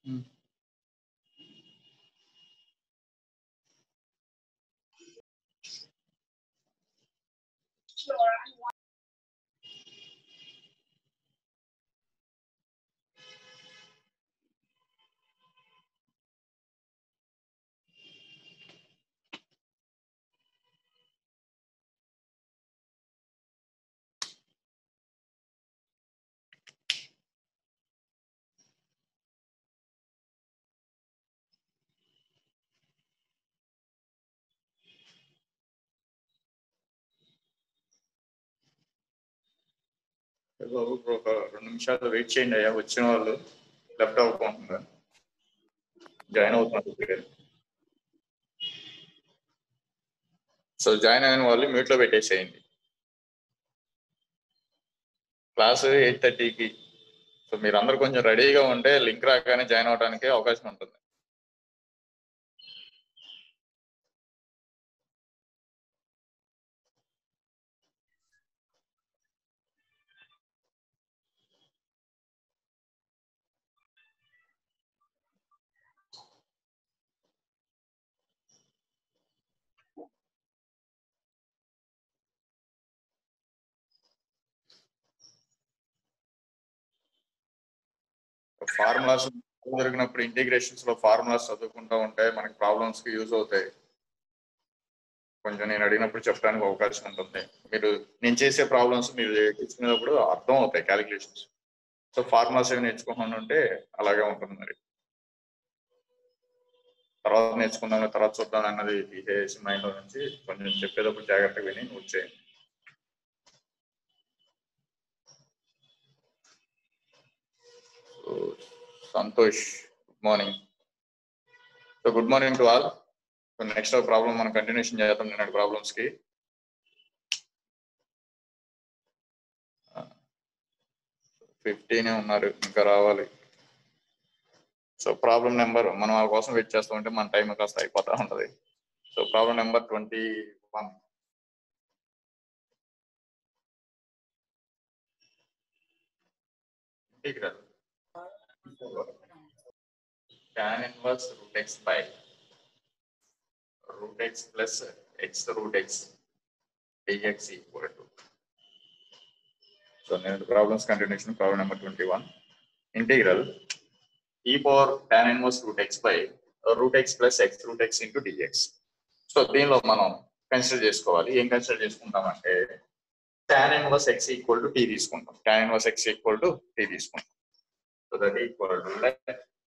బాబు ఇప్పుడు ఒక రెండు నిమిషాలు వెయిట్ చేయండి అయ్యా వచ్చిన వాళ్ళు లెఫ్ట్ అవ్వకుండా జాయిన్ అవుతున్నారు సో జాయిన్ అయిన వాళ్ళు మ్యూట్ లో పెట్టేసేయండి క్లాస్ ఎయిట్ థర్టీకి సో మీరు అందరు కొంచెం రెడీగా ఉంటే లింక్ రాగానే జాయిన్ అవడానికి అవకాశం ఉంటుంది ఫార్ములాస్ జరిగినప్పుడు ఇంటిగ్రేషన్స్ లో ఫార్ములాస్ చదువుకుంటూ ఉంటే మనకి ప్రాబ్లమ్స్ కి యూజ్ అవుతాయి కొంచెం నేను అడిగినప్పుడు చెప్పడానికి అవకాశం ఉంటుంది మీరు నేను చేసే ప్రాబ్లమ్స్ మీరు తీసుకునేటప్పుడు అర్థం అవుతాయి క్యాలిక్యులేషన్స్ సో ఫార్ములాస్ ఏమి నేర్చుకోకుండా ఉంటే అలాగే ఉంటుంది మరి తర్వాత నేర్చుకుందాం తర్వాత చూద్దాం అన్నది తీసేసి మైండ్ లో నుంచి కొంచెం చెప్పేటప్పుడు జాగ్రత్తగా విని నువ్వు చేయండి so Santhosh good morning so good morning to all so next problem మనం కంటిన్యూషన్ చేద్దాం నిన్నటి ప్రాబ్లమ్స్ కి ఫిఫ్టీనే ఉన్నారు ఇంకా రావాలి సో ప్రాబ్లం నెంబర్ మనం వాళ్ళ కోసం వెయిట్ చేస్తూ ఉంటే మన టైం కాస్త అయిపోతా ఉంటది so problem number twenty one integral tan inverse root x by root x plus x root x dx equal to so నేను problems continuation problem number twenty one integral e power tan inverse root x by root x plus x root x into dx so దీనిలో మనం consider చేసుకోవాలి ఏం consider చేసుకుంటామంటే tan inverse x equal to T తీసుకుంటాం tan inverse x equal to T తీసుకుంటాం so that equal to like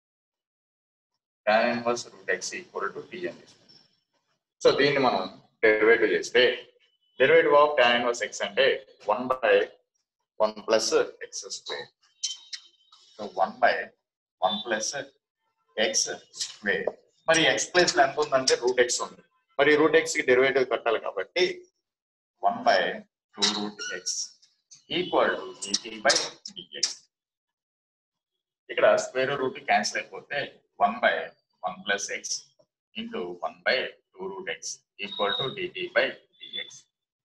tan inverse root x equal to tea అని తీసుకుంటాం so దీన్ని మనం డెరివేటివ్ చేస్తే derivative of tan inverse x అంటే one by one plus x square so one by one plus x square మరి x plus ఎంత ఉందంటే route x ఉంది మరి రూట్ ఎక్స్ కి డెరివేటివ్ కట్టాలి కాబట్టి one by two root x equal to dt by dx ఇక్కడ స్క్వేర్ రూట్ క్యాన్సిల్ అయిపోతే one by one plus x into one by two root x equal to dt by dx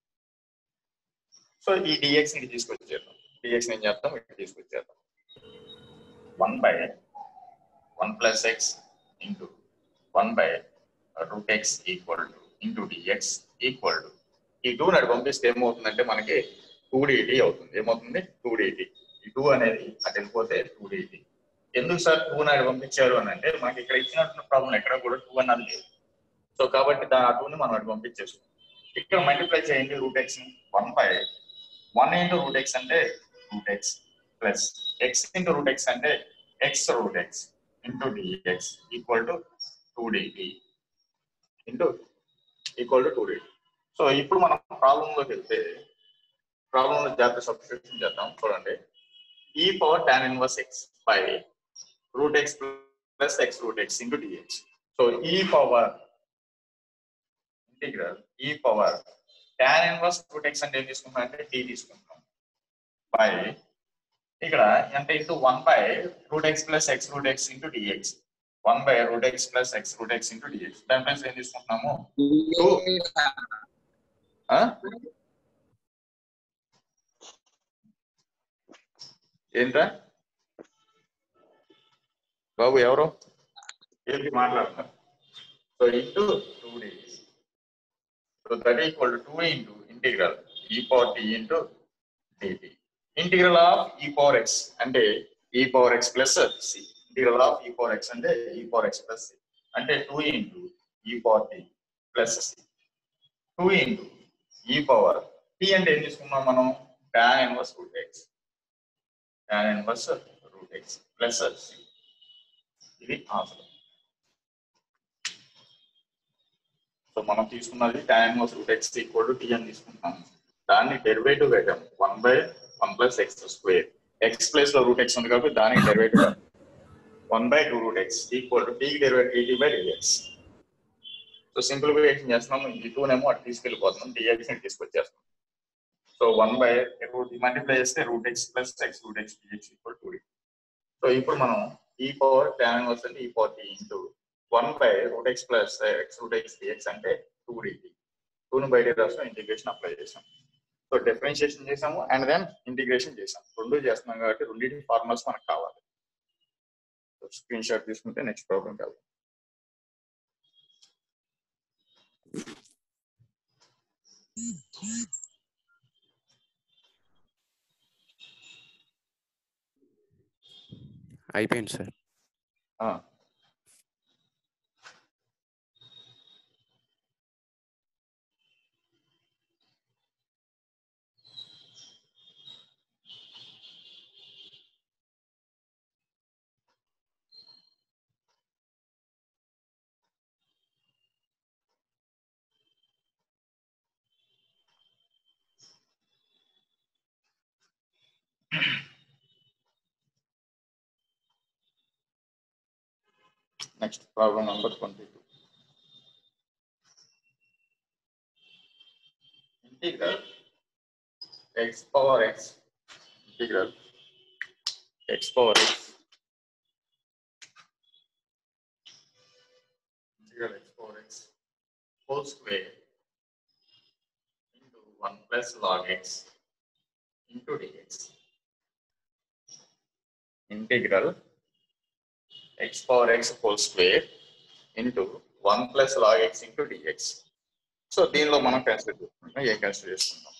so ఈ dx ని తీసుకొచ్చేద్దాం dx ఏం చేద్దాం ఇక్కడ తీసుకొచ్చేద్దాం one by one plus x into one by root x equal to into dx equal to ఈ two నాడు పంపిస్తే ఏమవుతుందంటే మనకి టూ డిటి అవుతుంది ఏమవుతుంది టూ డిటి ఈ టూ అనేది అటు వెళ్ళిపోతే టూ డిటి ఎందుకు సార్ టూ నాడు పంపించారు అని అంటే మనకి ఇక్కడ ఇచ్చినటువంటి ప్రాబ్లం ఎక్కడ కూడా టూ అన్నది లేదు సో కాబట్టి దా- ఆ టూని మనం అటు పంపించేస్తాం ఇక్కడ మల్టిప్లై చేయండి root x one by one into root x అంటే root x plus x into root x అంటే x root x into dx equal to two dt into equal to two dt so ఇప్పుడు మనం problem లోకి వెళ్తే problem లో జాగ్రత్త substitution చేద్దాం చూడండి e power tan inverse x by root x plus x root x into dx so e power integral e power tan inverse root x అంటే ఏం తీసుకుంటాం అంటే టీ తీసుకుంటాం బై ఇక్కడ అంటే into one by root x plus x root x into dx one by root x plus x root x into dx దాని plus ఏం తీసుకుంటున్నాము ఆ? ఏంట్రా బాబు ఎవరు ఏంటి మాట్లాడుతున్నారు so into two degrees so that equal to two into integral e power t into dt integral of e power x అంటే e power x plus c integral of e power x అంటే e power x plus c అంటే two into e power t plus c two into e power t అంటే ఏం తీసుకున్నాం మనం tan inverse root x tan inverse root x plus c ఇది answer so మనం తీసుకున్నది tan inverse root x equal to tea అని తీసుకుంటున్నాం దాన్ని డెరివేటివ్ పెట్టాం one by one plus x square x place లో రూట్ ఎక్స్ ఉంది కాబట్టి దానికి derivative one by two root x equal to టీకి డెరివేటివ్ ఈటీ బై డిఎక్స్ సో సింప్లిఫికేషన్ చేస్తున్నాం ఈ టూ నేమో అటు తీసుకెళ్ళిపోతున్నాం డిఎక్స్ ని తీసుకొచ్చేస్తున్నాం సో వన్ బై మల్టిప్లై చేస్తే root x plus x root x dx equal to so ఇప్పుడు మనం ఈ పవర్ ట్యాన్ వస్తుంది e power t into one by root x plus x root x dx అంటే two dt టూను బయట రాష్ట్రం integration apply చేసాం so differentiation చేసాము and then integration చేసాం రెండు చేస్తున్నాం కాబట్టి రెండింటి ఫార్ములాస్ మనకు కావాలి స్క్రీన్ షాట్ తీసుకుంటే నెక్స్ట్ ప్రాబ్లం కావాలి అయిపోయింది సార్ ఆ, next problem number twenty two integral x power x integral x power x integral x power x whole square into one plus log x into dx integral x power x whole square into 1 plus log x into dx. So దీనిలో మనం consider చేసుకుంటాం ఏం consider చేసుకుంటాం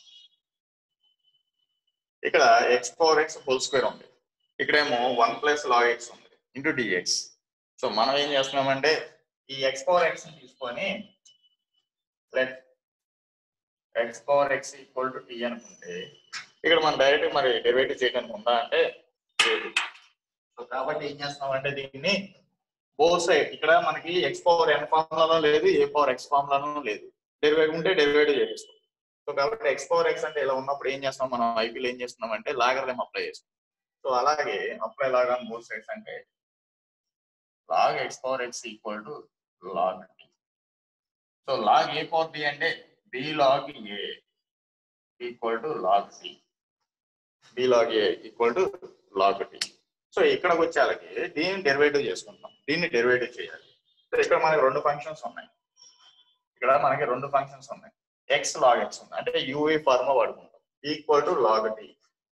ఇక్కడ x power x whole square ఉంది ఇక్కడేమో one plus log x ఉంది into dx so మనం ఏం చేస్తున్నామంటే ఈ ఎక్స్ పవర్ ఎక్స్ తీసుకొని let x power x equal to t అనుకుంటే ఇక్కడ మనం డైరెక్ట్ మరి డెరివేటివ్ చేయడానికి ఉందా అంటే లేదు సో కాబట్టి ఏం చేస్తున్నాం అంటే దీన్ని బోత్ సైడ్ ఇక్కడ మనకి ఎక్స్ పవర్ ఎన్ ఫార్ములాలో లేదు ఏ పవర్ ఎక్స్ ఫార్ములాలో లేదు డెరివేటివ్ ఉంటే డెరివేటివ్ చేసేస్తాం సో కాబట్టి ఎక్స్ పవర్ ఎక్స్ అంటే ఇలా ఉన్నప్పుడు ఏం చేస్తాం మనం ఐపీలో ఏం చేస్తున్నాం అంటే లాగర్లేం అప్లై చేస్తాం సో అలాగే apply log on both sides అంటే log x power x equal to log t so log a power b అంటే b log a equal to log c b log a equal to log t so ఇక్కడికి వచ్చేళ్ళకి దీన్ని derivative చేసుకుంటాం దీన్ని derivative చేయాలి so ఇక్కడ మనకి రెండు ఫంక్షన్స్ ఉన్నాయి ఇక్కడ మనకి రెండు ఫంక్షన్స్ ఉన్నాయి ఎక్స్ లాగ్ ఎక్స్ ఉంది అంటే యూవీ ఫార్మ్ వాడుకుంటాం equal to log t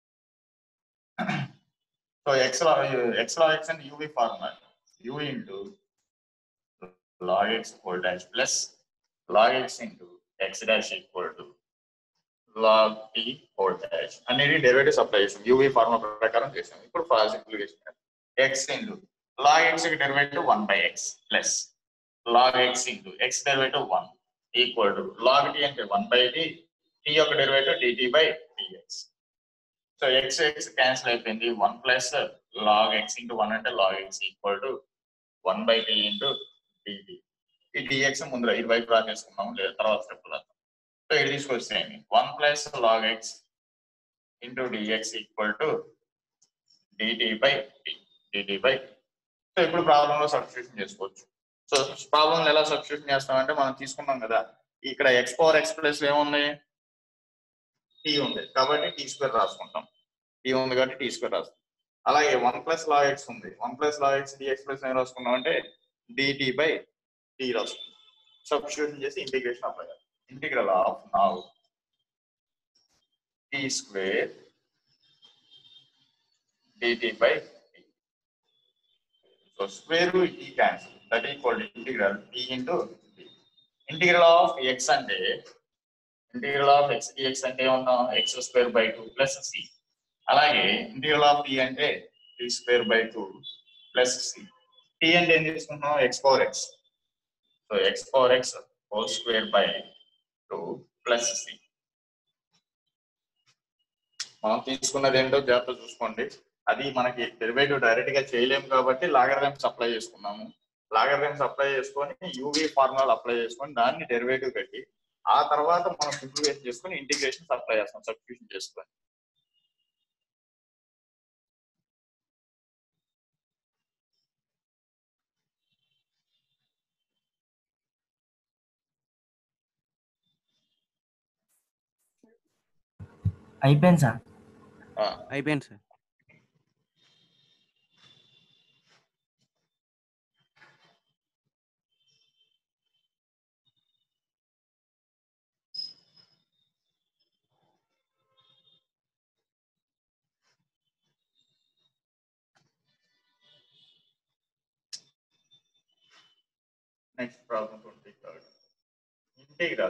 so x x log x అంటే uv form u into log x whole dash plus log x into x dash equal to log t whole dash అనేది derivatives apply చేసాం uv formula ప్రకారం చేసాం ఇప్పుడు for simplification x into log x కి derivative one by x plus log x into x derivative one equal to log t అంటే one by t t యొక్క derivative dt by dx so x x cancel అయిపోయింది one plus log x into one అంటే log x equal to one by t into dt ఈ dx ముందు ఇటువైపు రా చేసుకున్నాము లేదా తర్వాత స్టెప్ రాద్దాం సో ఇది తీసుకొచ్చేయండి one plus log x into dx equal to dt by dt by so ఇప్పుడు ప్రాబ్లం లో సబ్స్టిట్యూషన్ చేసుకోవచ్చు సో ప్రాబ్లం ఎలా సబ్స్టిట్యూషన్ చేస్తామంటే మనం తీసుకున్నాం కదా ఇక్కడ ఎక్స్ పవర్ ఎక్స్ ప్లస్ ఏముంది టీ ఉంది కాబట్టి టీ స్క్వేర్ రాసుకుంటాం టీ ఉంది కాబట్టి టీ స్క్వేర్ రాస్తాం అలాగే వన్ ప్లస్ లాగ్ ఎక్స్ ఉంది one plus log x dx plus ఏం రాసుకున్నాం అంటే డిటి బై టీ రాసుకుంటాం సబ్స్టిట్యూషన్ చేసి ఇంటిగ్రేషన్ అప్లై చేయాలి integral of now t square dt by so square ఈ cancel that equal integral t into integral of x అంటే integral of x dx అంటే ఏమన్నాం x square by two plus c అలాగే integral of t అంటే t square by two plus C tea అంటే ఏం తీసుకుంటున్నాం x power x so x power x whole square by two plus c మనం తీసుకున్నది ఏంటో జాగ్రత్త చూసుకోండి అది మనకి డెరివేటివ్ డైరెక్ట్ గా చేయలేము కాబట్టి లాగరిథమ్స్ అప్లై చేసుకున్నాము లాగరిథమ్స్ అప్లై చేసుకొని యూవీ ఫార్ములా అప్లై చేసుకొని దాన్ని డెరివేటివ్ పెట్టి ఆ తర్వాత మనం సింప్లిఫికేషన్ చేసుకొని ఇంటిగ్రేషన్ అప్లై చేస్తాం సబ్స్టిట్యూషన్ చేసుకొని అయిపోయింది సార్ ఆ, అయిపోయింది sir Next problem twenty third. Integral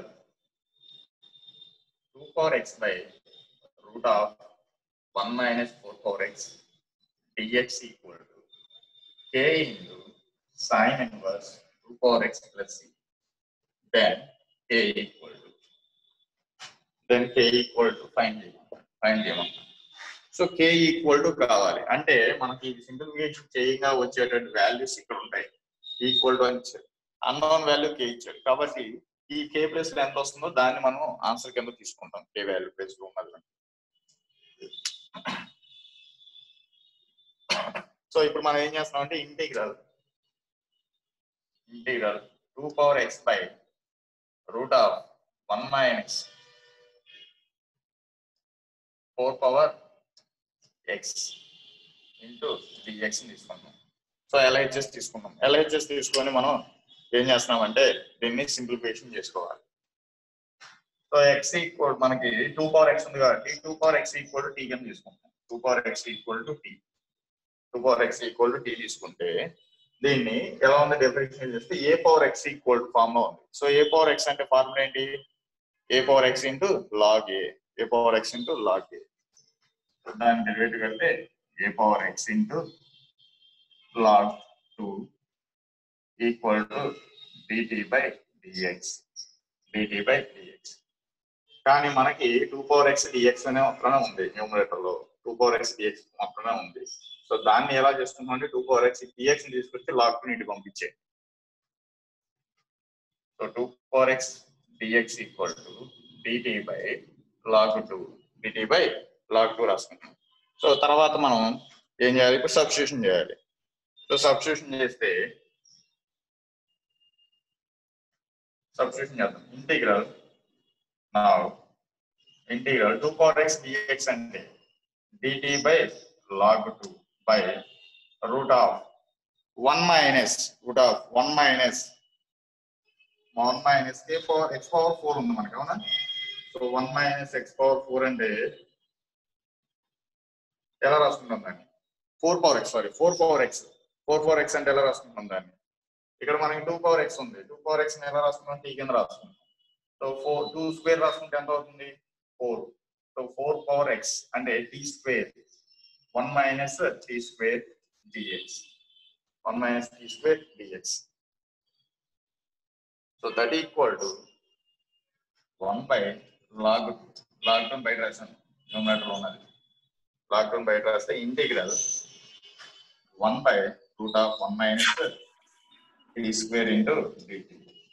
two power x by root of one minus four power x dx equal to k into sine inverse two power x plus c. Then k equal to then k equal to find find చేయమంటాం so k equal to కావాలి అంటే మనకి simplification చేయగా వచ్చేటువంటి values ఇక్కడ ఉంటాయి equal to అని ఇచ్చారు అన్నోన్ వాల్యూ కే ఇచ్చాడు కాబట్టి ఈ కే ప్లేస్ లో ఎంత వస్తుందో దాన్ని మనం ఆన్సర్ కింద తీసుకుంటాం కే వాల్యూ ప్లేస్ లో ఉన్నది సో ఇప్పుడు మనం ఏం చేస్తున్నాం అంటే integral integral two power x by root of one minus four power x into dx తీసుకుంటాం సో ఎల్హెచ్ఎస్ తీసుకున్నాం ఎల్హెచ్ఎస్ తీసుకొని మనం ఏం చేస్తున్నామంటే దీన్ని సింప్లిఫికేషన్ చేసుకోవాలి సో ఎక్స్ ఈక్వల్ మనకి టూ పవర్ ఎక్స్ ఉంది కాబట్టి two power x equal to t కింద తీసుకుంటాం two power x equal to t two power x equal to t తీసుకుంటే దీన్ని ఎలా ఉంది డెఫినేషన్ చేస్తే a power x equal to form లో ఉంది సో ఏ పవర్ ఎక్స్ అంటే ఫార్ములా ఏంటి a power x into log a a power x into log a దాని డెరివేటివ్ వెళ్తే a power x into log 2 equal to dt by dx dt by dx కానీ మనకి two power x dx అనే మాత్రమే ఉంది numerator లో two power x dx మాత్రమే ఉంది సో దాన్ని ఎలా చేసుకుంటాం అంటే టూ పవర్ ఎక్స్ డిఎక్స్ తీసుకొచ్చి లాగ్ టూ ఇంటికి పంపించే so two power x dx equal to dt by log two dt by log two రాసుకుంటాం సో తర్వాత మనం ఏం చేయాలి ఇప్పుడు సబ్స్టిట్యూషన్ చేయాలి సో సబ్స్టిట్యూషన్ చేస్తే సబ్స్టిట్యూషన్ చేద్దాం ఇంటిగ్రల్ నా integral two power x dx అంటే dt by log two by root of one minus root of one minus one minus a power x power four ఉంది మనకి అవునా so one minus x power four అంటే ఎలా రాసుకుంటాం దాన్ని four power x sorry four power x four power x అంటే ఎలా రాసుకుంటాం దాన్ని ఇక్కడ మనకి టూ పవర్ ఎక్స్ ఉంది టూ పవర్ ఎక్స్ ఎలా రాసుకుంటాం టీ కింద రాసుకుంటాం సో ఫోర్ టూ స్క్వేర్ రాసుకుంటే ఎంత అవుతుంది four so four power x అంటే t square one minus t square dx one minus t square dx so that equal to one by log log టౌన్ బయట రాశాను న్యూమరేటర్ ఉన్నది లాగ్ టౌన్ బయట రాస్తే integral one by root of one minus t square into dt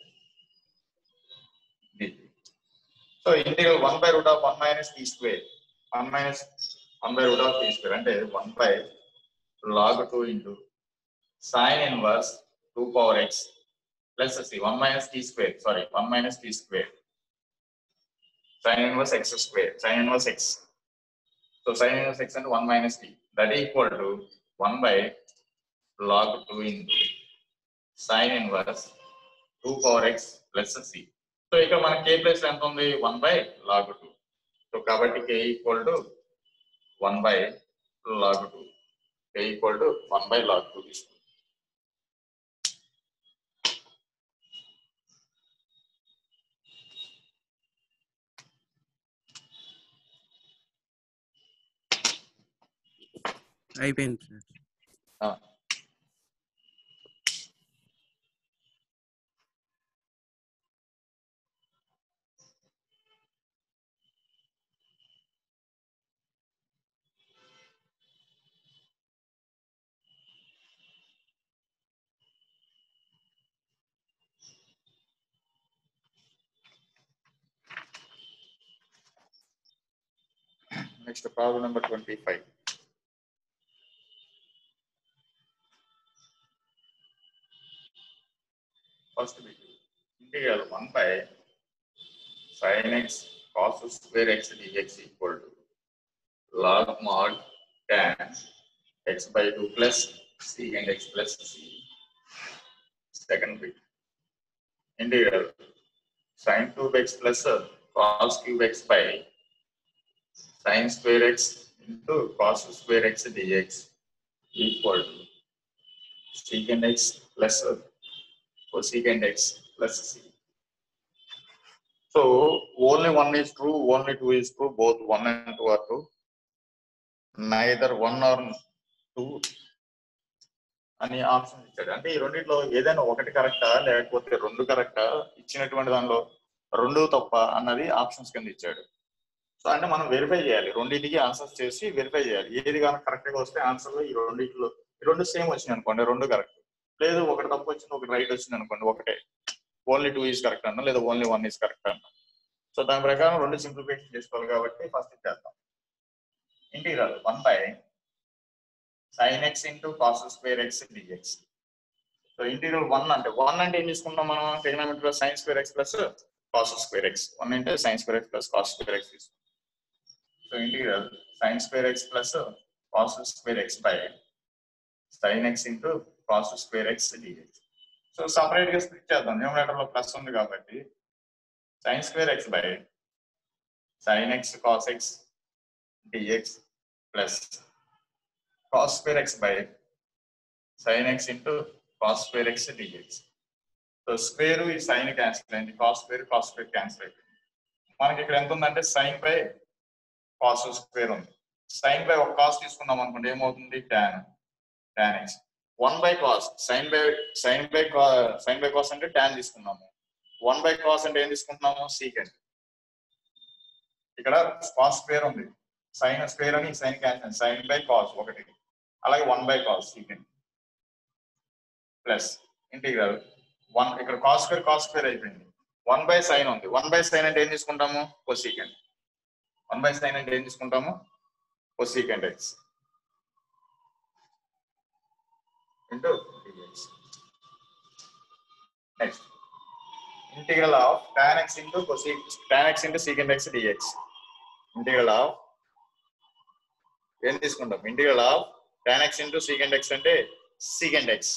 dt so integral one by root of one minus t square one minus one by root of t square అంటే one by log two into sine inverse two power x plus c one minus t square sorry one minus t square sine inverse x square sine inverse x so sine inverse x అంటే one minus t that equal to one by log 2 into sin inverse 2 power x plus c. So ఇక్కడ మన k plus ఎంత ఉంది one by log two so కాబట్టి k equal to one by log two k equal to one by log two తీసుకుంటాం అయిపోయింది sir next problem number twenty five first మీకు integral one by sine x cos square x dx equal to log mod tan x by two plus c and x plus c second bit integral sine cube x plus cos cube x by sin square x into cos square x dx equal to secant x plus uh, cosecant x plus c. So only one is true, only two is true, both one and two are true. Neither one or two అని option ఇచ్చాడు అంటే ఈ రెండిట్లో ఏదైనా ఒకటి కరెక్టా లేకపోతే రెండు కరెక్టా ఇచ్చినటువంటి దానిలో రెండు తప్ప అన్నది ఆప్షన్స్ కింద ఇచ్చాడు సో అంటే మనం వెరిఫై చేయాలి రెండింటికి ఆన్సర్స్ చేసి వెరిఫై చేయాలి ఏది కానీ కరెక్ట్ గా వస్తే ఆన్సర్ ఈ రెండింటిలో ఈ రెండు సేమ్ వచ్చింది అనుకోండి రెండు కరెక్ట్ లేదు ఒకటి తప్పు వచ్చింది ఒకటి రైట్ వచ్చింది అనుకోండి ఒకటే ఓన్లీ టూ ఈజ్ కరెక్ట్ అన్న లేదా ఓన్లీ వన్ ఈజ్ కరెక్ట్ అన్న సో దాని ప్రకారం రెండు సింప్లిఫికేషన్ చేసుకోవాలి కాబట్టి ఫస్ట్ చేద్దాం integral one by sine x into cos square x dx so integral one అంటే వన్ అంటే ఏం తీసుకుంటాం మనం trigonometry sine square x plus cos square x one అంటే sine square x plus cos square x తీసుకుంటాం so integral sine square x plus cos square x by sine x into cos square x dx so separate గా split చేద్దాం numerator లో plus ఉంది కాబట్టి sine square x by sine x cos x dx plus cos square x by sine x into cos square x dx so square ఈ sine cancel అయింది cos square cos square cancel అయిపోయింది మనకి ఇక్కడ ఎంత ఉందంటే sine by cos square ఉంది sine by ఒక cos తీసుకున్నాం అనుకోండి ఏమవుతుంది tan tan x one by cos sine by sine by sine by cos అంటే tan తీసుకున్నాము వన్ బై కాస్ అంటే ఏం తీసుకుంటున్నాము సీకెండ్ ఇక్కడ కాస్ స్క్వేర్ ఉంది సైన్ స్క్వేర్ అని sine cancel sine by cos ఒకటి అలాగే one by cos secant plus integral one ఇక్కడ కాస్ స్క్వేర్ కాస్ స్క్వేర్ అయిపోయింది వన్ బై సైన్ ఉంది వన్ బై సైన్ అంటే ఏం తీసుకుంటాము కొసీకెండ్ వన్ బై సైన్ అంటే ఏం తీసుకుంటాము cosecant x into dx next integral of tan x into cosec tan x into secant x dx integral of ఏం తీసుకుంటాం integral of tan x into secant x అంటే secant x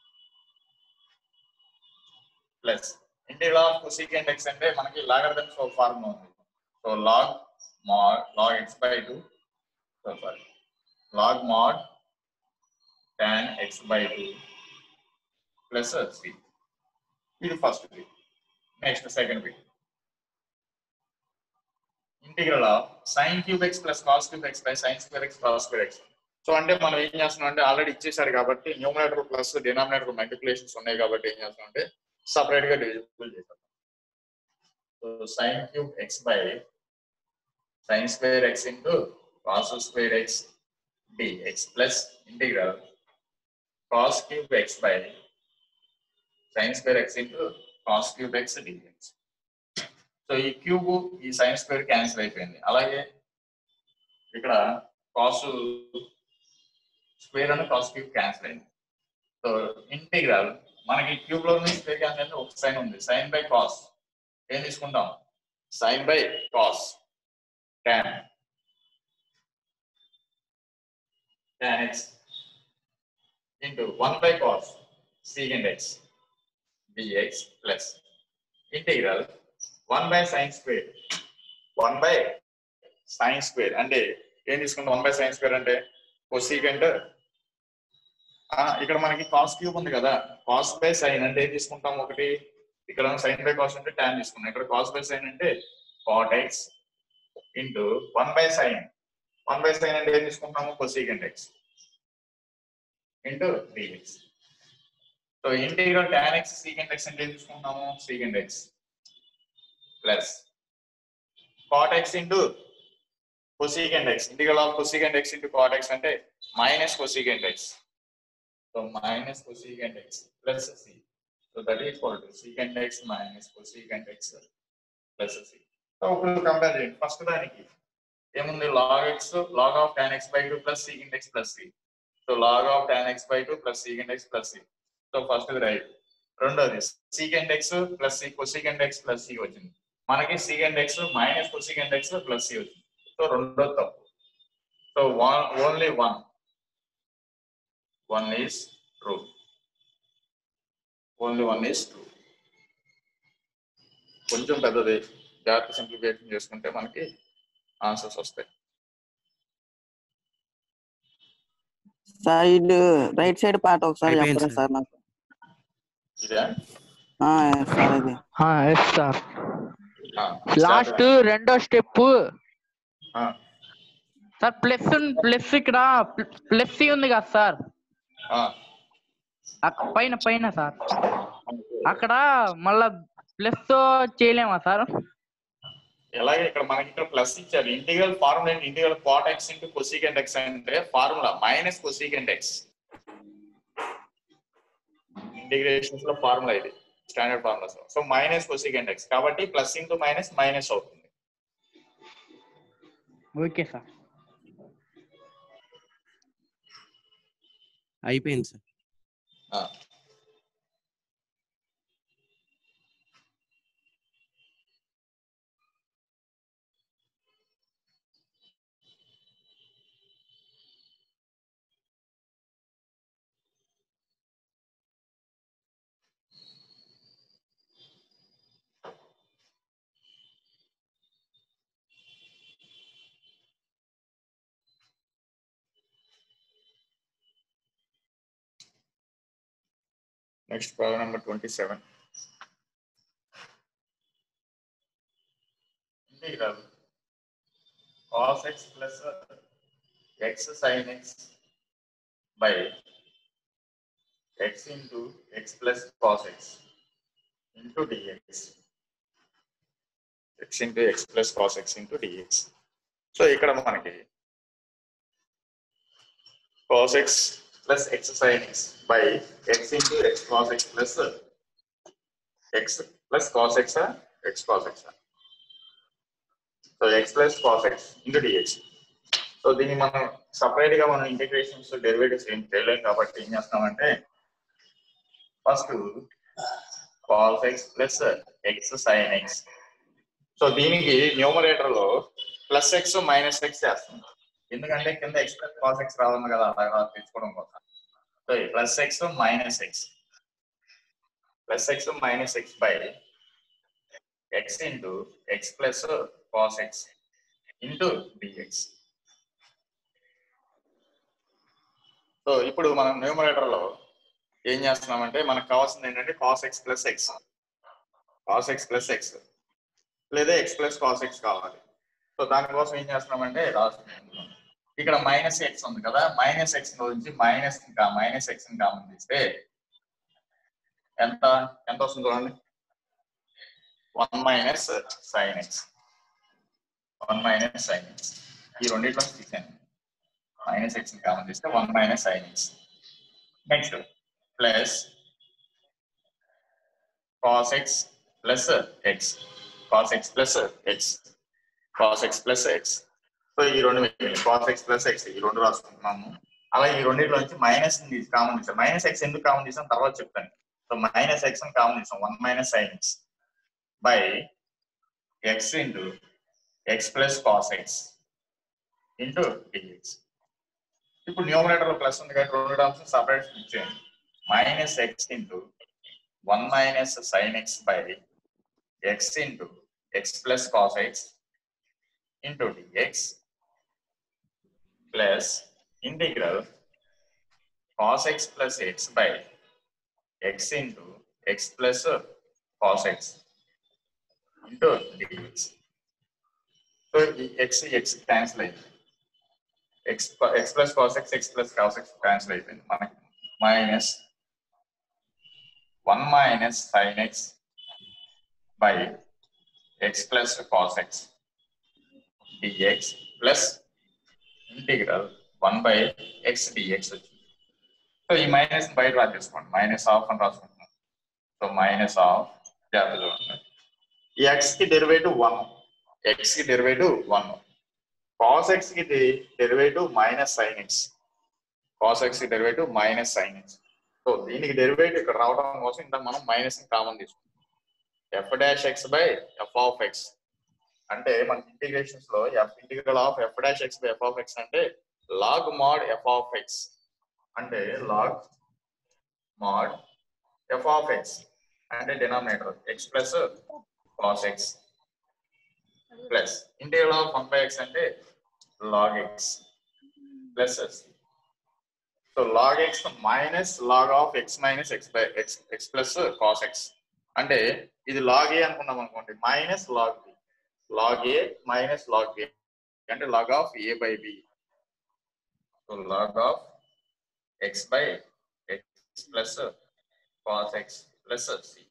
plus integral of cosecant x అంటే మనకి logarithms formula ఉంది so log mod log x by 2 so sorry log mod tan x by 2 plus uh, 3 ఇది first bit next second bit integral of sin cube x plus cos cube x by sin square x cos square x so అంటే మనం ఏం చేస్తున్నాం అంటే already ఇచ్చేసారు కాబట్టి numerator plus denominator multiplications ఉన్నాయి కాబట్టి ఏం చేస్తున్నాం అంటే సపరేట్ గా డివిజిబుల్ చేస్తాం so sin cube x by sin square x into cos square x dx plus integral cos cube x by sin square x into cos cube x dx. So ఈ cube ఈ sine square cancel అయిపోయింది అలాగే ఇక్కడ cos square అని cos cube cancel అయింది so integral మనకి cube లో square cancel అయితే ఒక సైన్ ఉంది సైన్ బై కాస్ ఏం తీసుకుంటాం sine by cos tan tan x into 1 by cos secant x dx plus integral 1 by sin square 1 by sin square అంటే ఏం తీసుకుంటాం 1 by sin square అంటే cosecant ఇక్కడ మనకి కాస్ క్యూబ్ ఉంది కదా కాస్ బై సైన్ అంటే ఏం తీసుకుంటాం ఒకటి ఇక్కడ సైన్ బై కాస్ అంటే tan తీసుకున్నాం ఇక్కడ కాస్ బై సైన్ అంటే cot x into one by sine one by sine అంటే ఏం తీసుకుంటాము cosecant x into dx so integral tan x secant x అంటే ఏం తీసుకుంటున్నాము secant x plus cot x into cosecant x integral of cosecant x into cot x అంటే minus cosecant x so minus cosecant x plus c so that is equal to secant x minus cosecant x plus c so ఇప్పుడు compare చేయండి first దానికి ఏముంది log x log of tan x by 2 plus secant x plus c so log of tan x by 2 plus secant x plus c so first right రెండోది secant x plus c cosecant x plus c వచ్చింది మనకి secant x minus cosecant x plus c వచ్చింది so రెండో తప్పు so one only one one is true only one is true కొంచెం పెద్దది జాగ్రత్త simplification చేసుకుంటే మనకి ఆన్సర్స్ వస్తాయి సైడ్ రైట్ సైడ్ పార్ట్ ఒకసారి అయిపోయింది చెప్పరా సార్ నాకు ఇదే ఆ, సార్ ఇది ఎస్ సార్ ఆ, లాస్ట్ రెండో స్టెప్ ఆ, సార్ ప్లస్ ప్లస్ ఇక్కడ ప్లస్ ఉంది కదా సార్ ఆ. అక్క- పైన పైన సార్ అక్కడ మళ్ళా ప్లస్ చేయలేమా సార్ ఎలాగే ఇక్కడ మనకి ఇక్కడ ప్లస్ ఇచ్చారు ఇంటిగ్రల్ ఫార్ములా ఏంటి integral cot x into cosecant x అంటే formula minus cosecant x integrations లో ఫార్ములా ఇది standard formula so minus cosecant x కాబట్టి ప్లస్ ఇంటూ మైనస్ మైనస్ అవుతుంది ఓకే సార్ అయిపోయింది సార్ ఆ. Next problem number twenty-seven. Integral cos x plus x sin x by x into x plus cos x into dx. x into x plus cos x into dx. So ఇక్కడ మనకి cos x plus x sin x by x into x cos x plus x plus cos x x cos x సో x plus cos x into dx so దీన్ని మనం separate గా మనం integrations derivatives ఏం చేయలేం కాబట్టి ఏం చేస్తామంటే first cos x plus x sin x so దీనికి న్యూమరేటర్ లో ప్లస్ ఎక్స్ మైనస్ ఎక్స్ చేస్తాం ఎందుకంటే కింద ఎక్స్ ప్లస్ కాస్ ఎక్స్ రావాలి కదా అలాగా తెచ్చుకోవడం కోసం so plus x minus x plus x minus x by x into x plus cos x into dx so ఇప్పుడు మనం న్యూమరేటర్ లో ఏం చేస్తున్నామంటే మనకు కావాల్సింది ఏంటంటే cos x plus x cos x plus x లేదా ఎక్స్ ప్లస్ కాస్ ఎక్స్ కావాలి సో దానికోసం ఏం చేస్తున్నామంటే రాస్తున్నాం ఇక్కడ మైనస్ ఎక్స్ ఉంది కదా మైనస్ ఎక్స్ నుంచి మైనస్ ఇంకా మైనస్ ఎక్స్ కామన్ తీస్తే ఎంత ఎంత వస్తుంది చూడండి one minus sine x one minus sine x ఈ రెండింటిలో తీసాను మైనస్ ఎక్స్ కామన్ తీస్తే one minus sine x next plus cos x plus x cos x plus x cos x plus x so ఈ రెండు కాస్ ఎక్స్ ప్లస్ ఎక్స్ ఈ రెండు రాసుకుంటున్నాము అలా ఈ రెండింటిలో నుంచి మైనస్ కామన్ తీసాం మైనస్ ఎక్స్ ఎందుకు కామన్ తీసాం తర్వాత చెప్తాను సో మైనస్ ఎక్స్ కామన్ తీసాం one minus sine x by x into x plus cos x into dx ఇప్పుడు న్యూమరేటర్ లో ప్లస్ ఉంది కాబట్టి రెండు టర్మ్స్ సపరేట్ స్ప్లిట్ చేయండి minus x into one minus sine x by x into x plus cos x into dx plus integral cos x plus x by x into x plus cos x into dx. So ఈ x x cancel అయింది x x plus cos x x plus cos x cancel అయిపోయింది మనకి minus 1 minus sin x by x plus cos x dx plus integral 1 by x dx వచ్చింది so ఈ minus బయట రాసేసుకోండి minus of అని రాసుకుంటున్నాం so minus of జాగ్రత్తగా ఉంటుంది ఈ ఎక్స్ కి డెరివేటివ్ వన్ ఎక్స్ కి డెరివేటివ్ వన్ కాస్ ఎక్స్ కి derivative minus sine x cos x కి derivative minus sine x so దీనికి డెరివేటివ్ ఇక్కడ రావడం కోసం ఇంత మనం మైనస్ కామన్ తీసుకుంటాం f dash x by f of x అంటే మన ఇంటిగ్రేషన్స్ లో f integral of f dash x by f of x అంటే log mod f of x అంటే log mod f of x అంటే denominator X plus cos x plus integral of one by x అంటే log x plus so log x minus log of x minus x by x x plus cos x అంటే ఇది log a అనుకున్నాం అనుకోండి minus log b log a minus log b అంటే log of a by b so log of x by x plus cos x plus c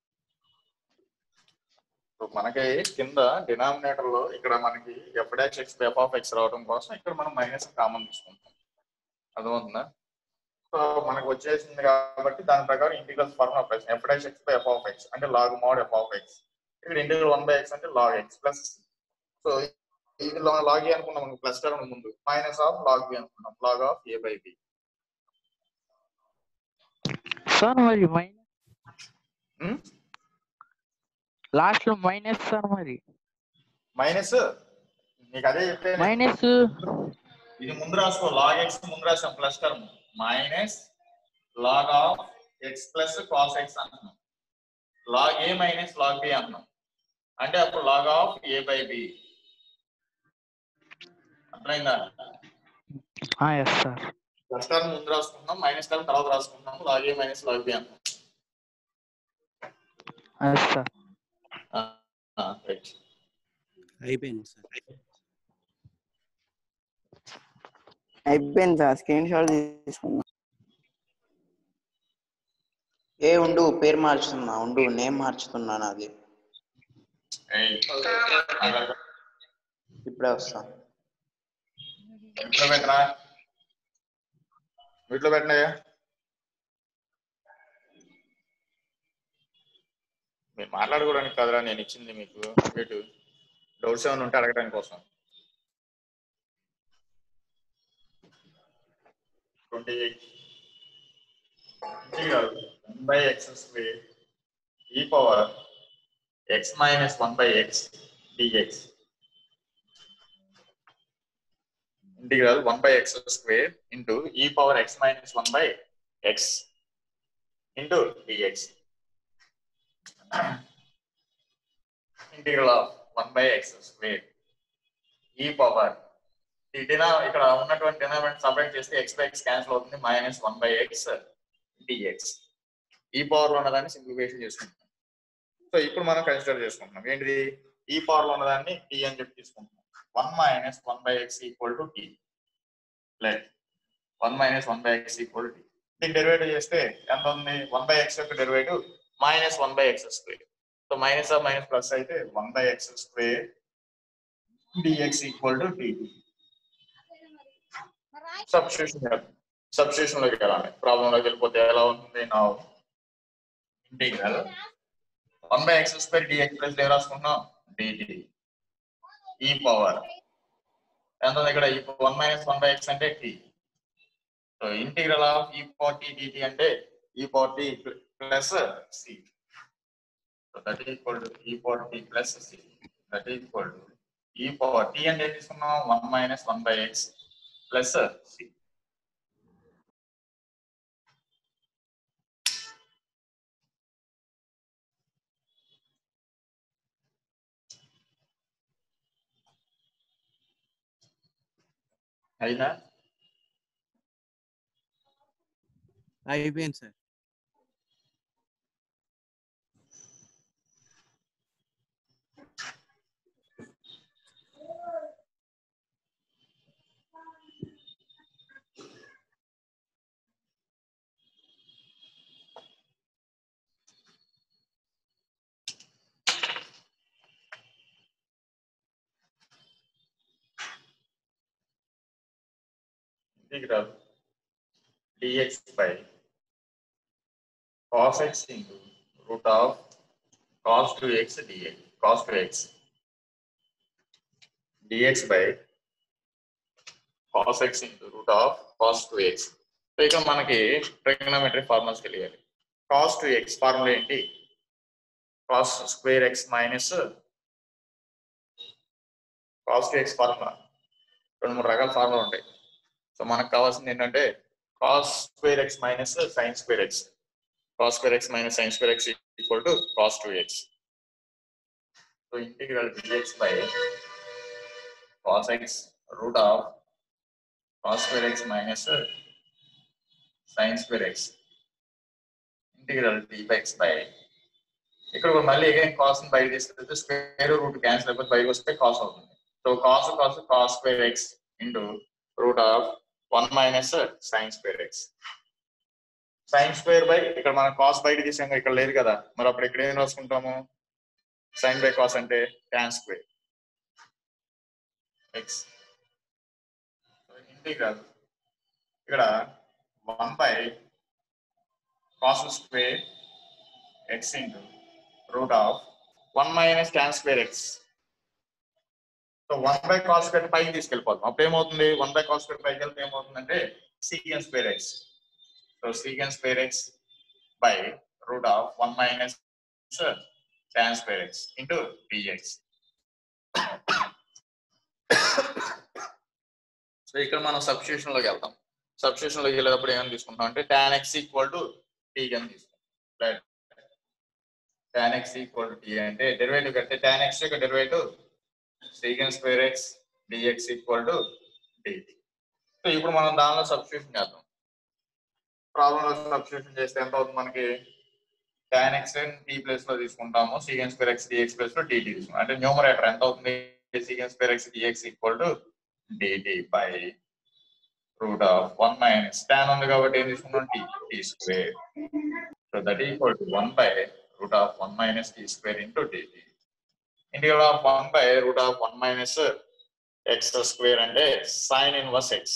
so మనకి కింద denominator లో ఇక్కడ మనకి f dash X F of x రావడం కోసం ఇక్కడ మనం మైనస్ కామన్ తీసుకుంటాం అర్థమవుతుందా సో మనకు వచ్చేసింది కాబట్టి దాని ప్రకారం integrals formula plus f dash x by f of x అంటే log mod f of x ఇక్కడ ఇంటిగ్రల్ వన్ బై ఎక్స్ అంటే లాగ్ ఎక్స్ ప్లస్ సో ఇది లాగ్ ఏ అనుకున్నాం మనకు ప్లస్ టర్మ్ ముందు మైనస్ ఆఫ్ లాగ్ బి అనుకున్నాం log of a by b sir మరి minus last లో మైనస్ సార్ మరి మైనస్ నీకు అదే చెప్పే మైనస్ ఇది ముందు రాసుకో లాగ్ ఎక్స్ ముందు రాసాం plus term minus log of x plus cos x అంటున్నాం log a minus log b అంటున్నాం అంటే అప్పుడు log of a by b అర్థమైందా ఎస్ సార్ ప్లస్ టర్మ్ ముందు రాసుకుంటున్నాం మైనస్ టర్మ్ తర్వాత రాసుకుంటున్నాం log a minus log b అంటున్నాం ఎస్ సార్ రైట్ అయిపోయింది సార్ అయిపోయింది సార్ స్క్రీన్ షాట్ తీసుకున్నా ఏ ఉండు పేరు మార్చుతున్నా ఉండు నేమ్ మార్చుతున్నాను అది ఇప్పుడే వస్తా ఇంట్లో పెట్టరా వీటిలో పెట్టినాయా మీరు మాట్లాడుకోవడానికి కదరా నేను ఇచ్చింది మీకు వీటు డౌట్స్ ఏమైనా ఉంటే అడగడానికి కోసం twenty eight one by x square e power x minus one by x dx integral 1 by x square into e power x minus 1 by x into dx. integral of 1 by x square e power ఈ డినా ఇక్కడ ఉన్నటువంటి denominator separate చేస్తే x by x cancel అవుతుంది minus one by x dx e power లో ఉన్నదాన్ని simplification చేసుకుంటున్నాం so ఇప్పుడు మనం కన్సిడర్ చేసుకుంటున్నాం ఏంటిది ఈ పవర్ లో ఉన్నదాన్ని టీ అని చెప్పి తీసుకుంటున్నాం one minus one by x equal to t let one minus one by x equal t దీని డెరివేటివ్ చేస్తే ఎంత ఉంది వన్ బై ఎక్స్ యొక్క derivative minus one by x square so minus of minus plus అయితే one by x square dx equal to t substitution substitution లోకి వెళ్ళాలి problem లోకి వెళ్ళిపోతే ఎలా ఉంటుంది నా integral one by x square dx plus ఏం రాసుకుంటున్నాం డిటి ఈ పవర్ ఎంత ఉంది ఇక్కడ ఈ one minus one by x అంటే t so integral of e power t dt అంటే e power t plus c so that equal to e power t plus c that equal to e power t అంటే ఏం తీసుకున్నాం one minus one by x plus c అయినా అయిపోయింది sir integral dx by cos x into root of cos 2x dx cos 2x dx by cos x into root of cos 2x so ఇక్కడ మనకి trigonometry formulas తెలియాలి cos two x formula ఏంటి cos square x minus cos two x formula రెండు మూడు రకాల formula ఉంటాయి so మనకు కావాల్సింది ఏంటంటే cos square x minus sine square x cos square x minus sine square x equal to cos two x so integral dx by cos x root of cos square x minus sine square x integral dx by ఇక్కడ కూడా మళ్ళీ again cos బయట తీసుకెళ్తే square root cancel అయిపోతే బయటకు వస్తే cos అవుతుంది so cos cos cos square x into root of one minus sine square x sine square by ఇక్కడ మనం కాస్ బయట తీసాం ఇక్కడ లేదు కదా మరి అప్పుడు ఇక్కడ ఏం రాసుకుంటాము సైన్ బై కాస్ అంటే ట్యాన్ స్క్వేర్ ఎక్స్ ఇంటిగ్రల్ ఇక్కడ one by cos square x into root of one minus tan square x so one by cos square పైకి తీసుకెళ్ళిపోతాం అప్పుడు ఏమవుతుంది వన్ బై కాస్ స్క్వేర్ పైకి వెళ్తే ఏమవుతుందంటే secant square x so secant square x by root of one minus tan square x into dx so ఇక్కడ మనం substitution లోకి వెళ్తాం సబ్స్టిట్యూషన్ లోకి వెళ్ళేటప్పుడు ఏమని తీసుకుంటాం అంటే tan x equal to tea అని తీసుకుంటాం tan x equal to t అంటే డెరివేటివ్ కడితే టాన్ ఎక్స్ యొక్క derivative secant square x dx equal to dt so ఇప్పుడు మనం దానిలో సబ్స్టిట్యూషన్ చేద్దాం ప్రాబ్లం లో సబ్స్టిట్యూషన్ చేస్తే ఎంత అవుతుంది మనకి టాన్ ఎక్స్ టీ ప్లేస్ లో తీసుకుంటాము secant square x dx place లో డిటి తీసుకుంటాం అంటే న్యూమరేటర్ ఎంత అవుతుంది secant square x dx equal to dt by root of one minus tan ఉంది కాబట్టి ఏం తీసుకున్నాం t t square so that equal to one by root of 1 minus t square into dt. Integral of 1 by root of 1 minus x square అంటే sin inverse x.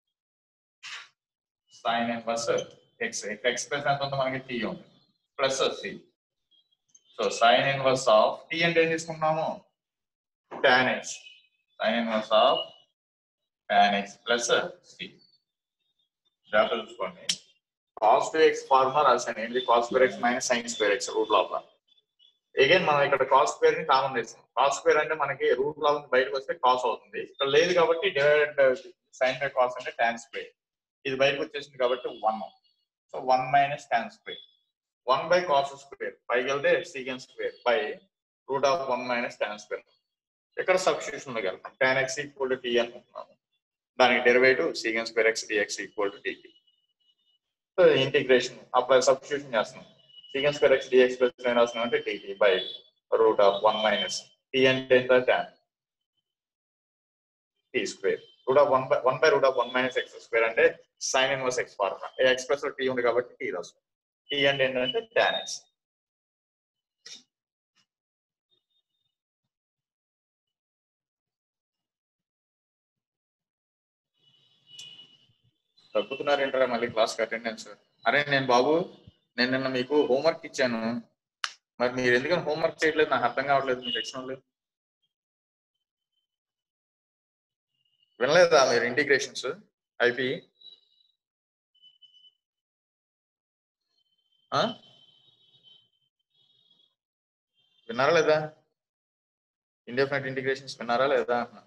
sin inverse x. ఇక్కడ express ఎంత ఉంది మనకి t ఉంది plus c. So sin inverse of t అంటే ఏం తీసుకున్నాము tan h. sin inverse of tan h plus c. జాగ్రత్త చూసుకోండి cos square x ఫార్ములా రాశాను ఏంటి cos square x minus sin square x root లోపల అగైన్ మనం ఇక్కడ cos square ని కామన్ చేస్తాం cos square అంటే మనకి రూట్ లో నుంచి బయటకు వస్తే cos అవుతుంది ఇక్కడ లేదు కాబట్టి డివైడెడ్ sin బై cos అంటే tan square ఇది బయటకు వచ్చేసింది కాబట్టి one so one minus tan square one by cos square పైకి వెళ్తే secant స్క్వేర్ by root of one minus tan square ఇక్కడ సబ్స్టిట్యూషన్ లోకి వెళ్తాం tan x equal to t అనుకుంటున్నాము దానికి డెరివేటివ్ secant స్క్వేర్ x dx equal to dt integration apply substitution చేస్తున్నాం secant square x dx plus ఏం రాస్తున్నాం అంటే dt by root of one minus t అంటే ఎంత tan t square root of one by one by root of one minus x square అంటే sine inverse x formula x plus లో t ఉంది కాబట్టి tea రాస్తాం టీ అంటే ఏంటంటే tan X తగ్గుతున్నారేంటారా మళ్ళీ క్లాస్ అటెండెన్స్ అరే నేను బాబు నేను నిన్న మీకు హోంవర్క్ ఇచ్చాను మరి మీరు ఎందుకని హోంవర్క్ చేయట్లేదు నాకు అర్థం కావట్లేదు మీ సెక్షన్ లేదు వినలేదా మీరు ఇంటిగ్రేషన్స్ ఐపి విన్నారా లేదా ఇండియఫినెట్ ఇంటిగ్రేషన్స్ విన్నారా లేదా అన్నా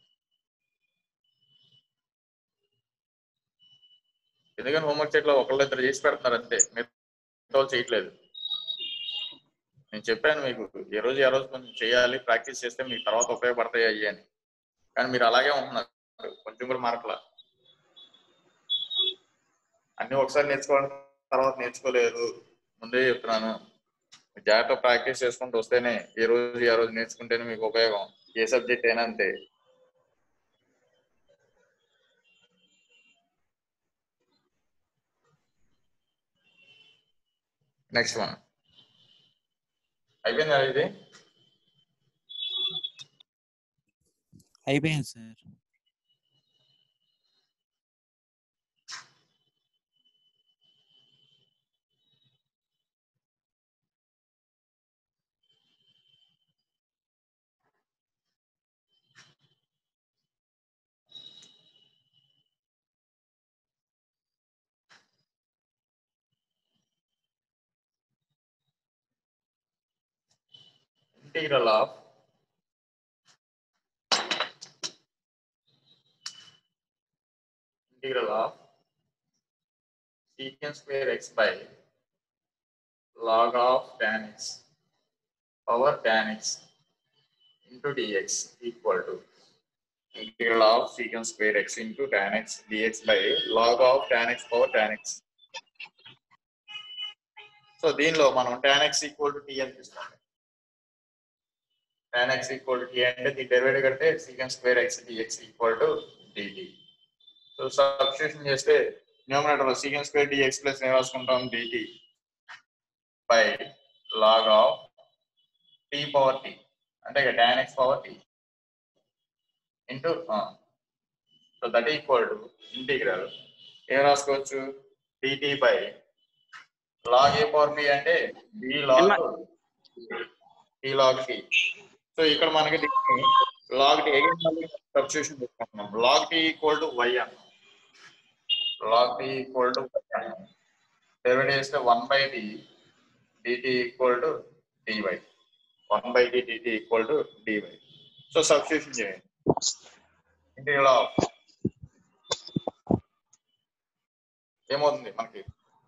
ఎందుకని హోంవర్క్ చేయట్లో ఒకళ్ళు ఇద్దరు చేసి పెడుతున్నారు అంతే మిగతా వాళ్ళు చేయట్లేదు నేను చెప్పాను మీకు ఏ రోజు ఏ రోజు కొంచెం చేయాలి ప్రాక్టీస్ చేస్తే మీకు తర్వాత ఉపయోగపడతాయి అయ్యి అని కానీ మీరు అలాగే ఉంటున్నారు కొంచెం కూడా మార్కుల అన్ని ఒకసారి నేర్చుకోవడం తర్వాత నేర్చుకోలేదు ముందే చెప్తున్నాను జాగ్రత్త ప్రాక్టీస్ చేసుకుంటూ వస్తేనే ఏ రోజు ఏ రోజు నేర్చుకుంటేనే మీకు ఉపయోగం ఏ సబ్జెక్ట్ అయినా అంతే నెక్స్ట్ వన్ అయిపోయిందా ఇది అయిపోయింది sir integral of integral of secant square x by log of tan x power tan x into dx equal to integral of secant square x into tan x dx by log of tan x power tan x. So దీనిలో మనం tan x equal to tea అని తీసుకోండి tan x equal to t అంటే దీని derivative కడితే secant స్క్వేర్ x dx equal to dt. So substitution చేస్తే numerator లో సీకెన్ స్క్వేర్ డిఎక్స్ ప్లస్ ఏం రాసుకుంటాం dt by log of t power t అంటే ఇక tan x power t into so that equal to integral ఏం రాసుకోవచ్చు dt by log a power b అంటే b log t log t so ఇక్కడ మనకి log t substitution చేసుకుంటున్నాం log t equal to y అన్నాం log t equal to derivative చేస్తే 1 by d dt equal to dy 1 by d dt equal to dy so substitution చేయండి integral of ఏమవుతుంది మనకి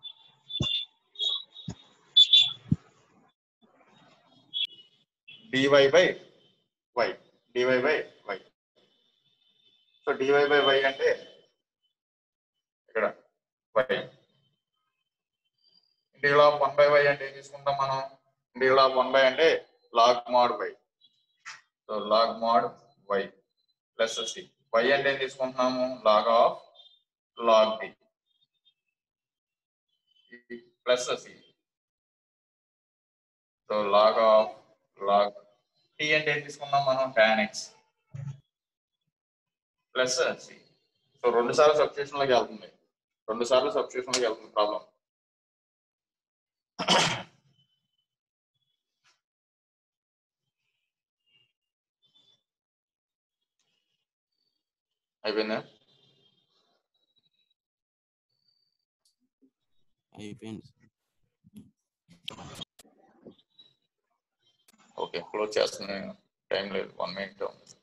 dy by y dy by y సో dy by y అంటే ఇక్కడ y ఇంటిగ్రల్ of one by y అంటే ఏం తీసుకుంటాం మనం ఇంటిగ్రల్ ఆఫ్ వన్ బై అంటే log mod y so log mod y plus c y అంటే ఏం తీసుకుంటున్నాము log of log b plus c so log of log t అంటే ఏం తీసుకున్నాం మనం tan x plus c so రెండు సార్లు సబ్స్టిట్యూషన్ లోకి వెళ్తుంది రెండు సార్లు సబ్స్టిట్యూషన్ లోకి వెళ్తుంది ప్రాబ్లం అయిపోయిందా అయిపోయింది ఓకే క్లోజ్ చేస్తున్నాను టైం లేదు వన్ మినిట్ ఉంది